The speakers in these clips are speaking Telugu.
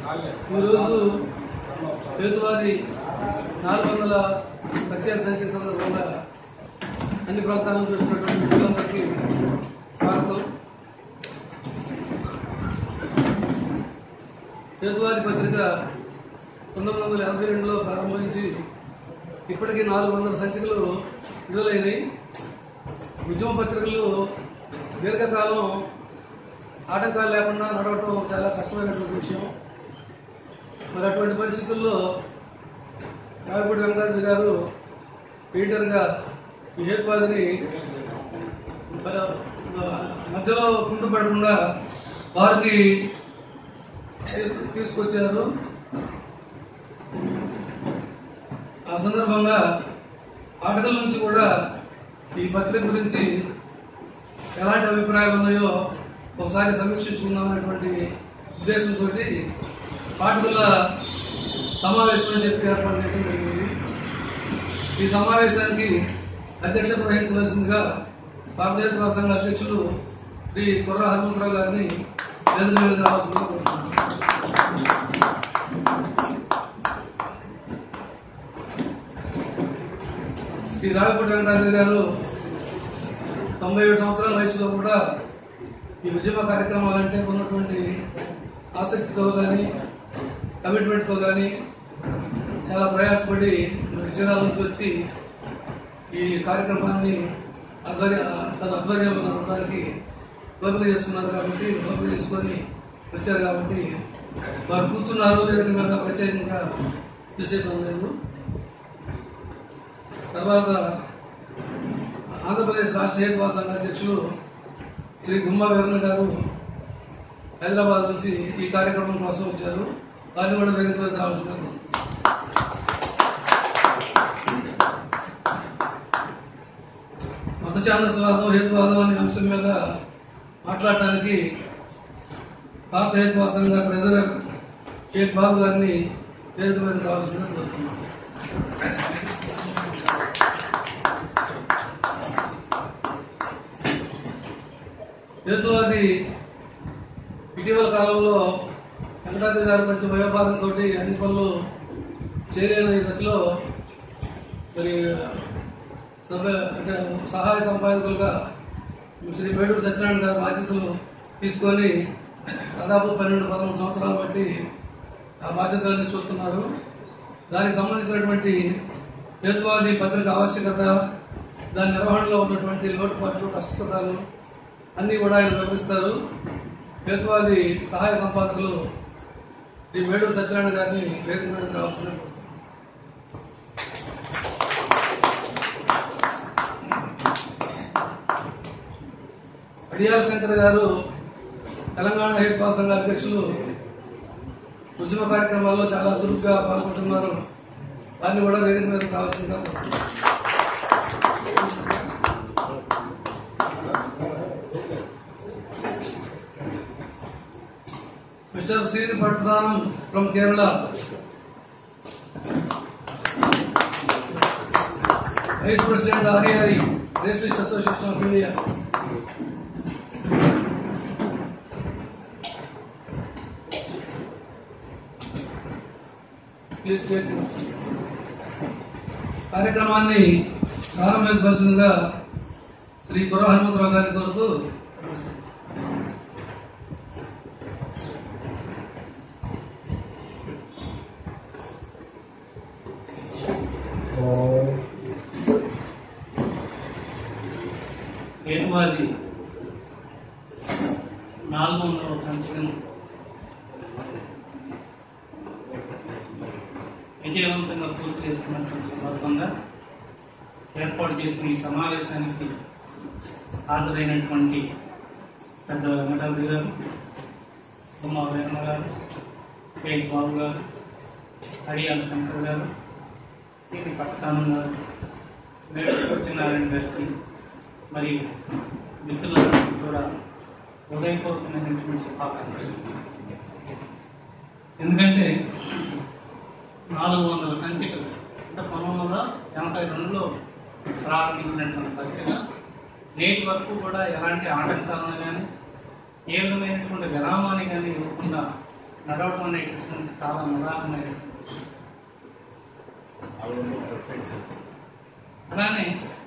ఈరోజు పేదవారి నాలుగు వందల ప్రత్యేక సంఖ్య సందర్భంగా అన్ని ప్రాంతాల నుంచి వచ్చినటువంటి పిల్లలందరికీ స్వాగతం పేదవారి పత్రిక పంతొమ్మిది వందల ఎనభై రెండులో ప్రారంభించి ఇప్పటికీ నాలుగు వందల సంచికలు విడుదలైనవి ఉద్యమ పత్రికలు దీర్ఘకాలం ఆటంకాలు లేకుండా నడవటం చాలా కష్టమైనటువంటి విషయం మరి అటువంటి పరిస్థితుల్లో రాయపూడి వెంకటాద్రి గారు ఎడిటర్గా ఈ హేతువాదిని బ- బ- మధ్యలో కుంటుపడకుండా వారికి తీ- తీసుకొచ్చారు ఆ సందర్భంగా ఆటకల నుంచి కూడా ఈ పత్రిక గురించి ఎలాంటి అభిప్రాయాలు ఉన్నాయో ఒకసారి సమీక్షించుకుందాం అనేటువంటి ఉద్దేశంతో పాఠకుల సమావేశం అని చెప్పి ఏర్పాటు చేయడం జరిగింది ఈ సమావేశానికి అధ్యక్షత వహించవలసిందిగా భారతీయ సంఘ అధ్యక్షులు శ్రీ కుర్ర హనుమంతరావు గారిని వేదిక మీద రావాల్సిందిగా కోరుతున్నాను శ్రీ రావిపూడి వెంకటాద్రి గారు తొంభై ఏడు సంవత్సరాల వయసులో కూడా ఈ ఉద్యమ కార్యక్రమాలంటే ఉన్నటువంటి ఆసక్తితో కానీ కమిట్మెంట్తో కానీ చాలా ప్రయాసపడి విజయాల నుంచి వచ్చి ఈ కార్యక్రమాన్ని ఆధ్వర్య తన ఆధ్వర్యంలో నడపడానికి ఓపిక చేసుకున్నారు కాబట్టి ఓపిక చేసుకొని వచ్చారు కాబట్టి వారు కూర్చున్నారు లేదంటే మేము ప్రత్యేకంగా చూసే పని లేదు తర్వాత ఆంధ్రప్రదేశ్ రాష్ట్ర హేతువా సంఘ అధ్యక్షులు శ్రీ గుమ్మ వీరన్న గారు హైదరాబాద్ నుంచి ఈ కార్యక్రమం కోసం వచ్చారు వారిని కూడా వేదిక మీద రావాల్సిందిగా కోరుతున్నాను. మత ఛాందస్వాదం హేతువాదం అనే అంశం మీద మాట్లాడటానికి భారత హేతువా సంఘ ట్రెజరర్ షేక్ బాబు గారిని వేదిక మీద రావాల్సిందిగా కోరుతున్నాను హేతువాది ఇటీవల కాలంలో వెంకటాద్రి గారు కొంచెం వ్యాపారంతో అన్ని పనులు చేయలేని దశలో మరి సభ అంటే సహాయ సంపాదకులుగా శ్రీ మేడూరు సత్యనారాయణ గారి బాధ్యతలు తీసుకొని దాదాపు పన్నెండు పదమూడు సంవత్సరాలు బట్టి ఆ బాధ్యతలన్నీ చూస్తున్నారు దానికి సంబంధించినటువంటి హేతువాది పత్రిక ఆవశ్యకత దాని నిర్వహణలో ఉన్నటువంటి లోటుపాట్లు కష్టసుఖాలు అన్నీ కూడా ఆయన వివరిస్తారు హేతువాది సహాయ సంపాదకులు శ్రీ మేడూరు సత్యనారాయణ గారిని వేదిక మీద రావాల్సిన అడియాల శంకర్ గారు తెలంగాణ హేతువా సంఘ అధ్యక్షులు ఉద్యమ కార్యక్రమాల్లో చాలా చురుగ్గా పాల్గొంటున్నారు వారిని కూడా వేదిక మీద రావాల్సిందిగా కోరుతున్నాను. Mr. Sri Pattanam from Kerala. Vice President RAI, Racialist Association of India. Please take your seat. కార్యక్రమాన్ని ప్రారంభించవలసిందిగా శ్రీ కుర్ర హనుమంతరావు గారిని కోరుతూ హేతువాది నాలుగు వందల సంచికను విజయవంతంగా పూర్తి చేసుకున్నటువంటి సందర్భంగా ఏర్పాటు చేసిన ఈ సమావేశానికి హాజరైనటువంటి పెద్ద వెంకటాద్రి గారు బొమ్మ వేరణ గారు షేక్ బాబు గారు హరియాల శంకర్ గారు సిపి పట్టణం గారు మేడ సత్యనారాయణ గారికి మరియు మిత్రులందరికీ కూడా హృదయపూర్వకమైనటువంటి శుభాకాంక్షలు ఎందుకంటే నాలుగు వందల సంచికలు అంటే పంతొమ్మిది వందల ఎనభై రెండులో ప్రారంభించినటువంటి పత్రిక నేటి వరకు కూడా ఎలాంటి ఆటంకాలను కానీ ఏ విధమైనటువంటి విరామాన్ని కానీ ఇవ్వకుండా నడవటం అనేటటువంటి చాలా నిదానమైనటువంటి అలానే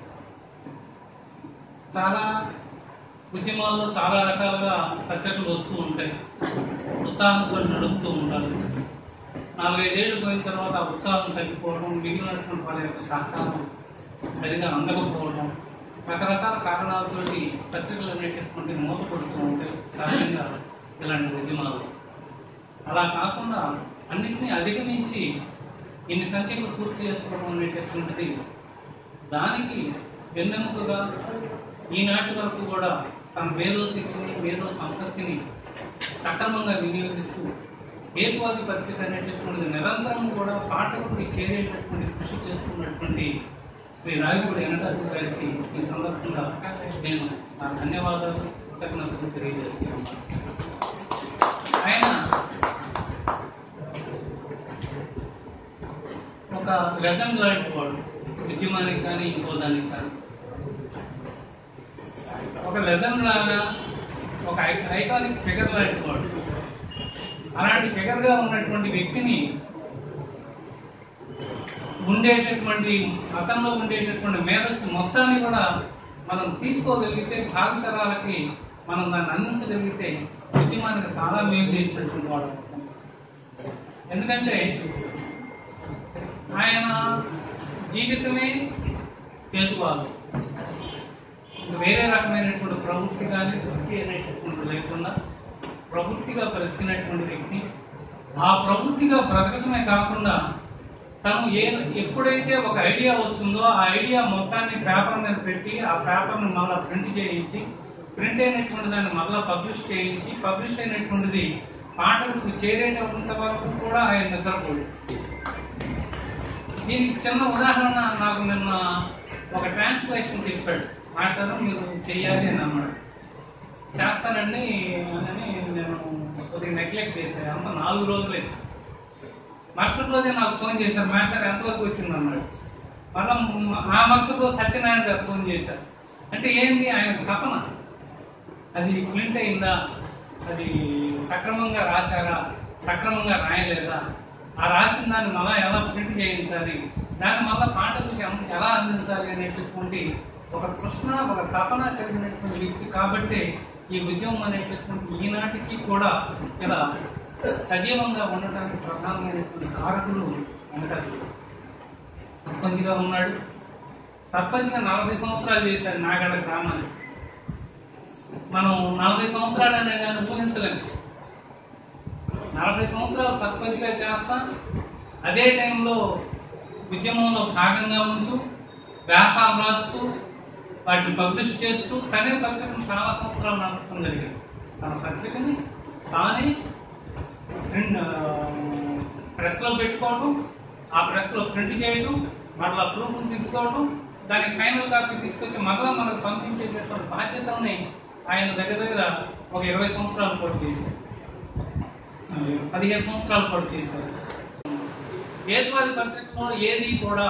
చాలా ఉద్యమాల్లో చాలా రకాలుగా పత్రికలు వస్తూ ఉంటాయి ఉత్సాహంతో నడుపుతూ ఉంటారు నాలుగైదేళ్ళు పోయిన తర్వాత ఆ ఉత్సాహం తగ్గిపోవడం మిగిలినటువంటి వాళ్ళ యొక్క సహకారం సరిగా అందకపోవడం రకరకాల కారణాలతోటి పత్రికలు అనేటటువంటి మూతపడుతూ ఉంటాయి సహజంగా ఇలాంటి ఉద్యమాలు అలా కాకుండా అన్నింటినీ అధిగమించి ఇన్ని సంఖ్యలు పూర్తి చేసుకోవడం అనేటటువంటిది దానికి వెన్నెముకగా ఈనాటి వరకు కూడా తన మేధో శక్తిని మేధో సంపత్తిని సక్రమంగా వినియోగిస్తూ హేతువాది పత్రిక అనేటటువంటిది నిరంతరం కూడా పాఠకుడికి చేరేటటువంటి కృషి చేస్తున్నటువంటి శ్రీ రాగిపూడి వెంకటాద్రి గారికి ఈ సందర్భంగా నేను నా ధన్యవాదాలు కృతజ్ఞతలు తెలియజేస్తున్నాను ఆయన ఒక లెజెండ్ లాంటి వాడు ఉద్యమానికి కానీ ఇంకో దానికి కానీ ఒక లెజెండ్ లాగా ఒక ఐకానిక్ ఫిగర్ లాంటి వాడు అలాంటి ఫిగర్గా ఉన్నటువంటి వ్యక్తిని ఉండేటటువంటి అతనిలో ఉండేటటువంటి మేధస్సు మొత్తాన్ని కూడా మనం తీసుకోగలిగితే భావితరాలకి మనం దాన్ని అందించగలిగితే ఉద్యమానికి చాలా మేలు చేసినటువంటి వాడు ఎందుకంటే ఆయన జీవితమే హేతువాదు ఇంకా వేరే రకమైనటువంటి ప్రవృత్తి కానీ వృత్తి అనేటటువంటి లేకుండా ప్రవృత్తిగా బ్రతికినటువంటి వ్యక్తి ఆ ప్రవృత్తిగా బ్రతకటమే కాకుండా తను ఏ ఎప్పుడైతే ఒక ఐడియా వస్తుందో ఆ ఐడియా మొత్తాన్ని పేపర్ మీద పెట్టి ఆ పేపర్ని మళ్ళీ ప్రింట్ చేయించి ప్రింట్ అయినటువంటి దాన్ని మళ్ళీ పబ్లిష్ చేయించి పబ్లిష్ అయినటువంటిది పాఠకులకు చేరేటంత వరకు కూడా ఆయన నిద్రపోడు దీనికి చిన్న ఉదాహరణ నాకు నిన్న ఒక ట్రాన్స్లేషన్ చెప్పాడు మాట్లాడడం మీరు చెయ్యాలి అని అన్నాడు చేస్తానండి అని నేను కొద్దిగా నెగ్లెక్ట్ చేశాను అంత నాలుగు రోజులే మరుసటి రోజే నాకు ఫోన్ చేశారు మాట్లాడి ఎంతవరకు వచ్చింది అన్నాడు మళ్ళీ ఆ మరుసటి రోజు సత్యనారాయణ గారు ఫోన్ చేశారు అంటే ఏంటి ఆయన తపన అది ప్రింట్ అయిందా అది సక్రమంగా రాశారా సక్రమంగా రాయలేదా ఆ రాసిన దాన్ని మళ్ళా ఎలా ప్రింట్ చేయించాలి దాన్ని మళ్ళా పాఠకులకి ఎం- ఎలా అందించాలి అనేటటువంటి ఒక తృష్ణ ఒక తపన కలిగినటువంటి వ్యక్తి కాబట్టి ఈ ఉద్యమం అనేటటువంటి ఈనాటికి కూడా ఇలా సజీవంగా ఉండటానికి ప్రధానమైనటువంటి కారకులు వెంకటాద్రి సర్పంచ్గా ఉన్నాడు సర్పంచ్గా నలభై సంవత్సరాలు చేశాడు నాగడ గ్రామాన్ని మనం నలభై సంవత్సరాలు అనే దాన్ని ఊహించలేము నలభై సంవత్సరాలు సర్పంచ్గా చేస్తా అదే టైంలో ఉద్యమంలో భాగంగా ఉంటూ వ్యాసాలు రాస్తూ వాటిని పబ్లిష్ చేస్తూ తనే పత్రికను చాలా సంవత్సరాలు నడపడం జరిగింది తన పత్రికని తానే ప్రింట్ ప్రెస్లో పెట్టుకోవడం ఆ ప్రెస్లో ప్రింట్ చేయడం మరలా ప్రూఫ్ దిద్దుకోవడం దానికి ఫైనల్ కాపీ తీసుకొచ్చి మరలా మనకు పంపించేటటువంటి బాధ్యతల్ని ఆయన దగ్గర దగ్గర ఒక ఇరవై సంవత్సరాలు పాటు చేశారు పదిహేను సంవత్సరాలు పాటు చేశారు ఏద్వాది పత్రికలో ఏది కూడా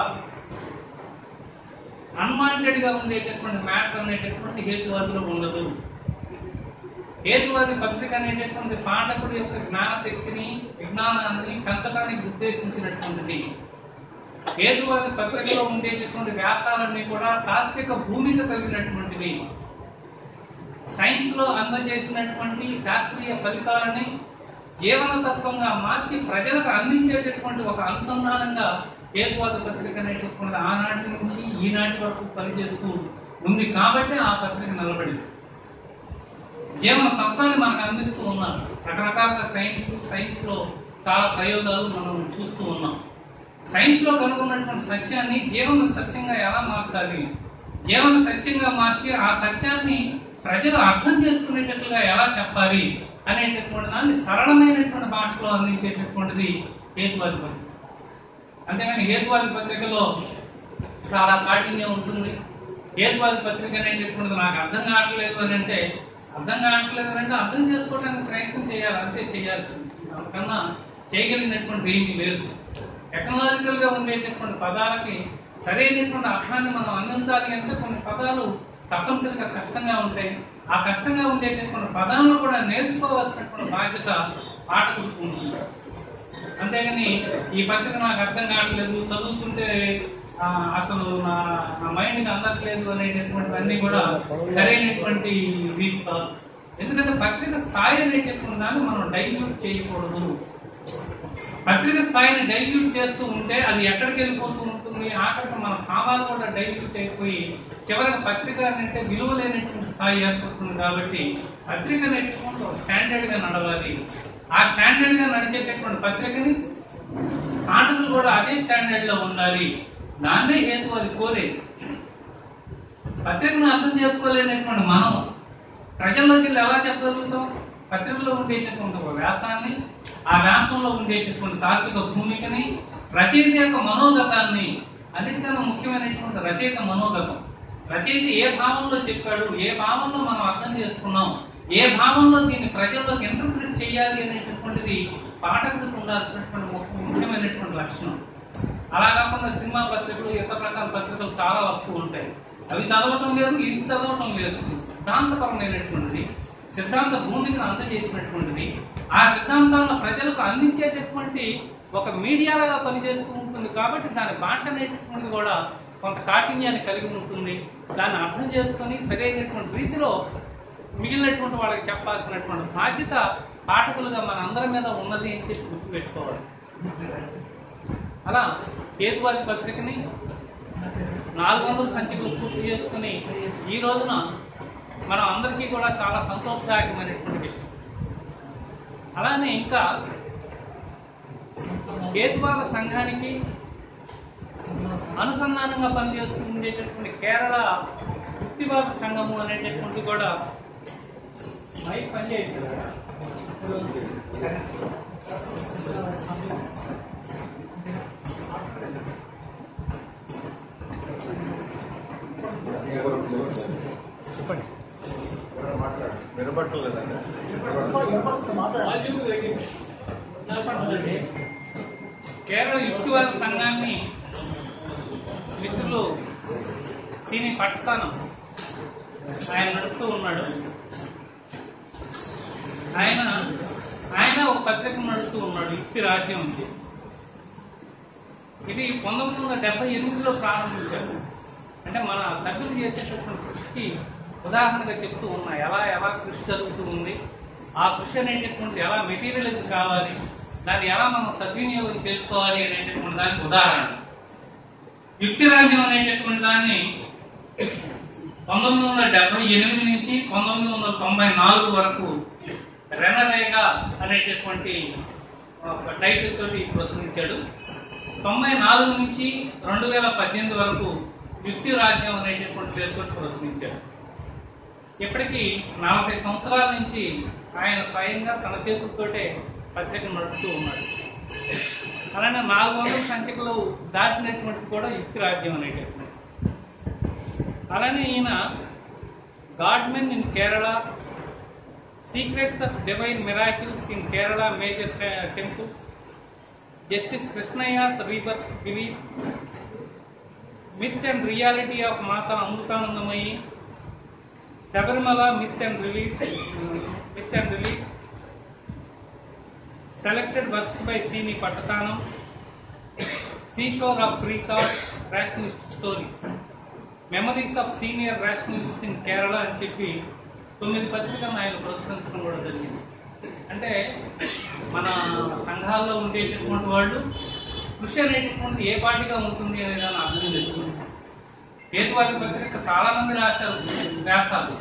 అన్వాంటెడ్ గా ఉండేటటువంటి మ్యాటర్ అనేటటువంటి హేతువాదిలో ఉండదు హేతువాది పత్రిక అనేటటువంటి పాఠకుడి యొక్క జ్ఞానశక్తిని విజ్ఞానాన్ని పెంచడానికి ఉద్దేశించినటువంటిది హేతువాది పత్రికలో ఉండేటటువంటి వ్యాసాలన్నీ కూడా తాత్విక భూమిక కలిగినటువంటివి సైన్స్ లో అందజేసినటువంటి శాస్త్రీయ ఫలితాలని జీవన తత్వంగా మార్చి ప్రజలకు అందించేటటువంటి ఒక అనుసంధానంగా హేతువాద పత్రిక అనేటటువంటి ఆనాటి నుంచి ఈనాటి వరకు పనిచేస్తూ ఉంది కాబట్టి ఆ పత్రిక నిలబడింది జీవన తత్వాన్ని మనకు అందిస్తూ ఉన్నారు రకరకాల సైన్స్ సైన్స్ లో చాలా ప్రయోగాలు మనం చూస్తూ ఉన్నాం సైన్స్ లో కనుగొన్నటువంటి సత్యాన్ని జీవన సత్యంగా ఎలా మార్చాలి జీవన సత్యంగా మార్చి ఆ సత్యాన్ని ప్రజలు అర్థం చేసుకునేటట్లుగా ఎలా చెప్పాలి అనేటటువంటి దాన్ని సరళమైనటువంటి భాషలో అందించేటటువంటిది హేతువాది పత్రిక అంతేగాని హేతువాది పత్రికలో చాలా కాఠిన్యం ఉంటుంది హేతువాది పత్రిక అనేటటువంటిది నాకు అర్థం కావట్లేదు అని అంటే అర్థం కావట్లేదు అని అంటే అర్థం చేసుకోవడానికి ప్రయత్నం చేయాలి అంతే చేయాల్సింది దానికన్నా చేయగలిగినటువంటి ఏమీ లేదు టెక్నాలజికల్ గా ఉండేటటువంటి పదాలకి సరైనటువంటి అర్థాన్ని మనం అందించాలి అంటే కొన్ని పదాలు తప్పనిసరిగా కష్టంగా ఉంటాయి ఆ కష్టంగా ఉండేటటువంటి పదాలను కూడా నేర్చుకోవాల్సినటువంటి బాధ్యత పాఠకులకు ఉంటుంది అంతేగాని ఈ పత్రిక నాకు అర్థం కావట్లేదు చదువుతుంటే ఆ, అసలు నా నా మైండ్కి అందట్లేదు అనేటటువంటివన్నీ కూడా సరైనటువంటి వీటి కాదు ఎందుకంటే పత్రిక స్థాయి అనేటటువంటి దాన్ని మనం డైల్యూట్ చేయకూడదు పత్రిక స్థాయిని డైల్యూట్ చేస్తూ ఉంటే అది ఎక్కడికి వెళ్ళిపోతూ ఉంటుంది ఆఖరికి మన భావాలు కూడా డైల్యూట్ అయిపోయి చివరికి పత్రిక అంటే విలువ లేనటువంటి స్థాయి ఏర్పడుతుంది కాబట్టి పత్రిక అనేటువంటి ఒక స్టాండర్డ్ గా నడవాలి ఆ స్టాండర్డ్ గా నడిచేటటువంటి పత్రికని పాఠకులు కూడా అదే స్టాండర్డ్ లో ఉండాలి దాన్నే హేతు అది కోరేది పత్రికను అర్థం చేసుకోలేనటువంటి మనం ప్రజల్లోకి వెళ్ళి ఎలా చెప్పగలుగుతాం పత్రికలో ఉండేటటువంటి ఒక వ్యాసాన్ని ఆ వ్యాసంలో ఉండేటటువంటి తాత్విక భూమికని రచయిత యొక్క మనోగతాన్ని అన్నిటికన్నా ముఖ్యమైనటువంటి రచయిత మనోగతం రచయిత ఏ భావంలో చెప్పాడు ఏ భావంలో మనం అర్థం చేసుకున్నాం ఏ భావంలో దీన్ని ప్రజల్లోకి ఇంటర్ప్రిట్ చేయాలి అనేటటువంటిది పాఠకులకు ఉండాల్సినటువంటి ముఖ్య- ముఖ్యమైనటువంటి లక్షణం అలా కాకుండా సినిమా పత్రికలు ఇతర రకాల పత్రికలు చాలా వస్తూ ఉంటాయి అవి చదవటం లేదు ఇది చదవటం లేదు సిద్ధాంతపరమైనటువంటిది సిద్ధాంత భూమికను అందజేసినటువంటిది ఆ సిద్ధాంతాలను ప్రజలకు అందించేటటువంటి ఒక మీడియాగా పనిచేస్తూ ఉంటుంది కాబట్టి దాని భాష అనేటటువంటిది కూడా కొంత కాఠిన్యాన్ని కలిగి ఉంటుంది దాన్ని అర్థం చేసుకొని సరైనటువంటి రీతిలో మిగిలినటువంటి వాళ్ళకి చెప్పాల్సినటువంటి బాధ్యత పాఠకులుగా మన అందరి మీద ఉన్నది అని చెప్పి గుర్తుపెట్టుకోవాలి అలా హేతువాది పత్రికని నాలుగు వందల సంఖ్యలు పూర్తి చేసుకుని ఈ రోజున మనం అందరికీ కూడా చాలా సంతోషదాయకమైనటువంటి విషయం అలానే ఇంకా హేతువాద సంఘానికి అనుసంధానంగా పనిచేస్తూ ఉండేటటువంటి కేరళ యుక్తివాద సంఘము అనేటటువంటి కూడా మైక్ పనిచేయట్లేదు కదా? వినపట్టలేదండి నిలబడుతుందండి. కేరళ యుక్తివాద సంఘాన్ని మిత్రులు సినీ పట్టణం ఆయన నడుపుతూ ఉన్నాడు ఆయన ఆయన ఒక పత్రిక నడుపుతూ ఉన్నాడు యుక్తి రాజ్యం ఉంది ఇది పంతొమ్మిది వందల డెబ్బై ఎనిమిదిలో ప్రారంభించారు అంటే మన సభ్యులు చేసేటటువంటి కృషికి ఉదాహరణగా చెప్తూ ఉన్నా ఎలా ఎలా కృషి జరుగుతూ ఉంది ఆ కృషి అనేటటువంటి ఎలా మెటీరియల్ కావాలి దాన్ని ఎలా మనం సద్వినియోగం చేసుకోవాలి అనేటటువంటి దానికి ఉదాహరణ యుక్తి రాజ్యం అనేటటువంటి దాన్ని పంతొమ్మిది వందల డెబ్బై ఎనిమిది నుంచి పంతొమ్మిది వందల తొంభై నాలుగు వరకు రెనరేగా అనేటటువంటి ఒక టైటిల్ తోటి ప్రచురించాడు తొంభై నాలుగు నుంచి రెండు వేల పద్దెనిమిది వరకు యుక్తి రాజ్యం అనేటటువంటి పేరుతో ప్రచురించాడు ఇప్పటికీ నలభై సంవత్సరాల నుంచి ఆయన స్వయంగా తన చేతులతోటే పత్రిక నడుపుతూ ఉన్నాడు అలానే నాలుగు వందల సంఖ్యలు దాటినటువంటి కూడా యుక్తి రాజ్యం అనేటటువంటి అలానే ఈయన godmen in Kerala secrets of divine miracles in Kerala major temples justice Krishnaiyer's rebirth belief myth and reality of Mata Amritanandamayi Sabarimala myth and relief myth and relief selected works by Sreeni Pattathanam seashore of free thought rationalist stories memories of senior rationalist in Kerala అని చెప్పి తొమ్మిది పత్రికలను ఆయన ప్రచురించడం కూడా జరిగింది అంటే మన సంఘాల్లో ఉండేటటువంటి వాళ్ళు కృషి అనేటటువంటి ఏ పాటిగా ఉంటుంది అనే దాన్ని అర్థం చేసుకుంది హేతువాది పత్రిక చాలా మంది రాశారు వ్యాసాలు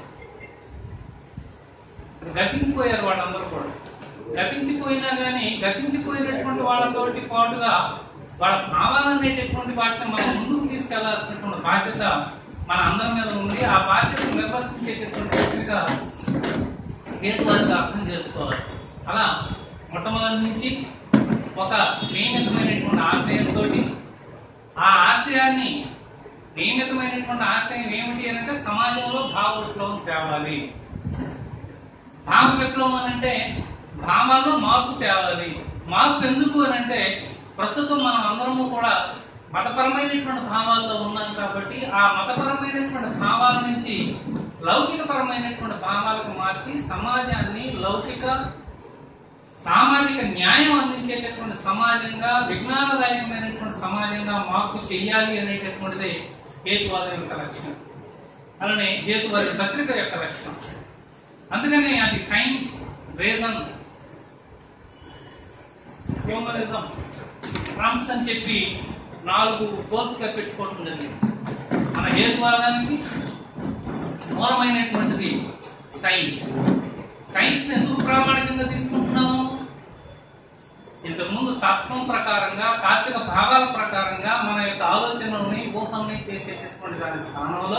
గతించిపోయారు వాళ్ళందరూ కూడా గతించిపోయినా కానీ గతించిపోయినటువంటి వాళ్ళతోటి పాటుగా వాళ్ళ భావాలనేటటువంటి వాటిని మనం ముందుకు తీసుకెళ్లాల్సినటువంటి బాధ్యత మన అందరి మీద ఉంది ఆ బాధ్యతను నిర్వర్తించేటటువంటి పత్రిక హేతువాదిగా అర్థం చేసుకోవాలి అలా మొట్టమొదటి నుంచి ఒక నియమితమైనటువంటి ఆశయంతో ఆ ఆశయాన్ని నియమితమైనటువంటి ఆశయం ఏమిటి అని అంటే సమాజంలో భావ విప్లవం తేవాలి భావ విప్లవం అని అంటే భావాల్లో మార్పు తేవాలి మార్పు ఎందుకు అని అంటే ప్రస్తుతం మనం అందరము కూడా మతపరమైనటువంటి భావాల్లో ఉన్నాం కాబట్టి ఆ మతపరమైనటువంటి భావాల నుంచి లౌకికపరమైనటువంటి భావాలకు మార్చి సమాజాన్ని లౌకిక సామాజిక న్యాయం అందించేటటువంటి సమాజంగా విజ్ఞానదాయకమైనటువంటి సమాజంగా మార్పు చెయ్యాలి అనేటటువంటిది హేతువాదం యొక్క లక్ష్యం అలానే హేతువాద పత్రిక యొక్క లక్ష్యం అందుకని అది సైన్స్ రీజన్ హ్యూమనిజం ట్రంప్స్ అని చెప్పి నాలుగు గోల్స్ గా పెట్టుకోవడం జరిగింది మన హేతువాదానికి మూలమైనటువంటిది సైన్స్ సైన్స్ ఎందుకు ప్రామాణికంగా తీసుకుంటున్నాము ఇంతకుముందు తత్వం ప్రకారంగా తాత్విక భావాల ప్రకారంగా మన యొక్క ఆలోచనల్ని ఊహల్ని చేసేటటువంటి దాని స్థానంలో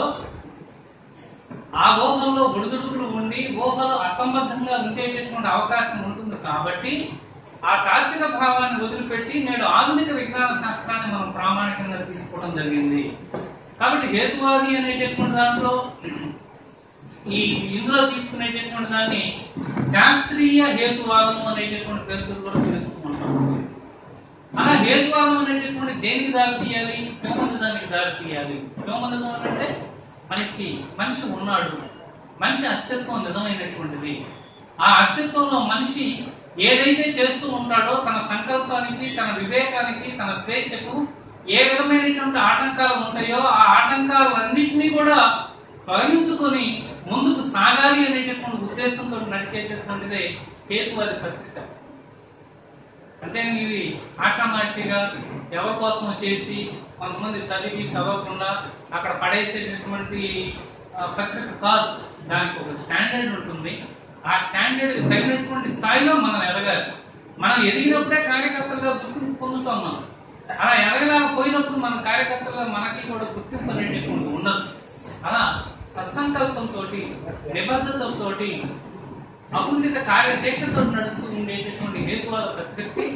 ఆ ఊహల్లో ఒడిదుడుకులు ఉండి ఊహలు అసంబద్ధంగా ఉండేటటువంటి అవకాశం ఉంటుంది కాబట్టి ఆ తాత్విక భావాన్ని వదిలిపెట్టి నేడు ఆధునిక విజ్ఞాన శాస్త్రాన్ని మనం ప్రామాణికంగా తీసుకోవడం జరిగింది కాబట్టి హేతువాది అనేటటువంటి దాంట్లో ఈ ఇందులో తీసుకునేటటువంటి దాన్ని శాస్త్రీయ హేతువాదం అనేటటువంటి పేరుతో కూడా తెలుసుకుంటాం అలా హేతువాదం అనేటటువంటి దేనికి దారి తీయాలి హ్యూమనిజానికి దారి తీయాలి హ్యూమనిజం అని అంటే మనిషి మనిషి ఉన్నాడు మనిషి అస్తిత్వం నిజమైనటువంటిది ఆ అస్తిత్వంలో మనిషి ఏదైతే చేస్తూ ఉంటాడో తన సంకల్పానికి తన వివేకానికి తన స్వేచ్ఛకు ఏ విధమైనటువంటి ఆటంకాలు ఉంటాయో ఆ ఆటంకాలన్నింటినీ కూడా తొలగించుకొని ముందుకు సాగాలి అనేటటువంటి ఉద్దేశంతో నడిచేటటువంటిదే హేతువాది పత్రిక అంతేగాని ఇది ఆషామాషిగా ఎవరి కోసం చేసి కొంతమంది చదివి చదవకుండా అక్కడ పడేసేటటువంటి ఆ, పత్రిక కాదు దానికి ఒక స్టాండర్డ్ ఉంటుంది ఆ స్టాండర్డ్ తగినటువంటి స్థాయిలో మనం ఎదగాలి మనం ఎదిగినప్పుడే కార్యకర్తలుగా గుర్తింపు పొందుతాం మనం అలా ఎదగలేకపోయినప్పుడు మన కార్యకర్తలుగా మనకి కూడా గుర్తింపు అనేటటువంటి ఉండదు అలా సత్సంకల్పంతో నిబద్ధతతో అకుంఠిత కార్యదీక్షతో నడుస్తూ ఉండేటటువంటి హేతువాద ప్రకృతి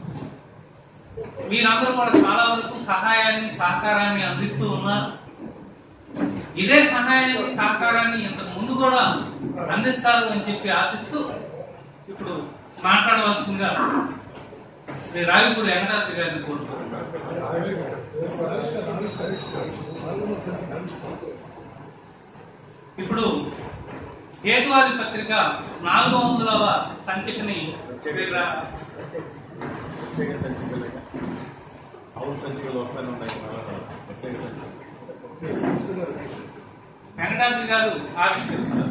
మీరందరూ కూడా చాలా వరకు సహాయాన్ని సహకారాన్ని అందిస్తూ ఉన్నారు ఇదే సహాయాన్ని సహకారాన్ని ఇంతకు ముందు కూడా అందిస్తారు అని చెప్పి ఆశిస్తూ ఇప్పుడు మాట్లాడవలసిందిగా శ్రీ రావిపూడి వెంకటాద్రి గారిని కోరుతున్నాను ఇప్పుడు హేతువాది పత్రిక నాలుగు వందలవ సంచికని శ్రీ రా- ప్రత్యేక సంచికలు అవును సంచికలు వస్తూనే ఉన్నాయి కదా, ప్రత్యేక సంచిక వెంకటాద్రి గారు ఆవిష్కరిస్తారు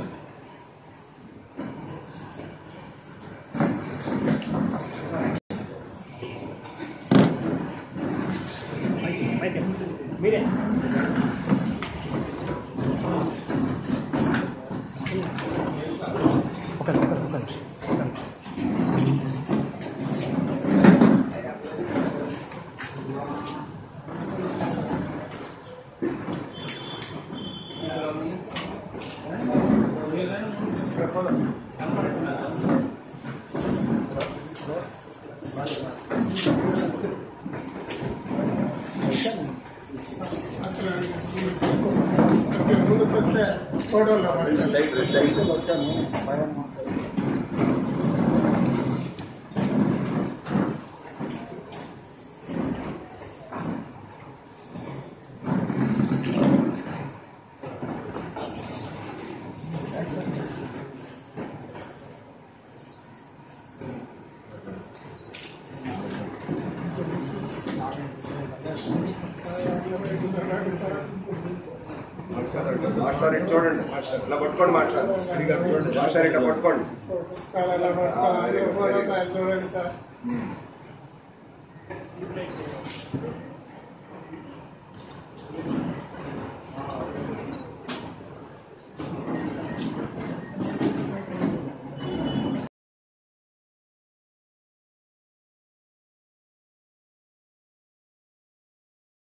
ముందుకు వస్తే ఫోటోలో పడతాను. సైడ్ సైడ్ మాస్టర్ ఇటు చూడండి ఇలా పట్టుకోండి మాస్టర్ మాస్టర్ ఇట్లా పట్టుకోండి పుస్తకాలు ఎలా పడతారు? ఫోటోస్ అవి చూడండి సార్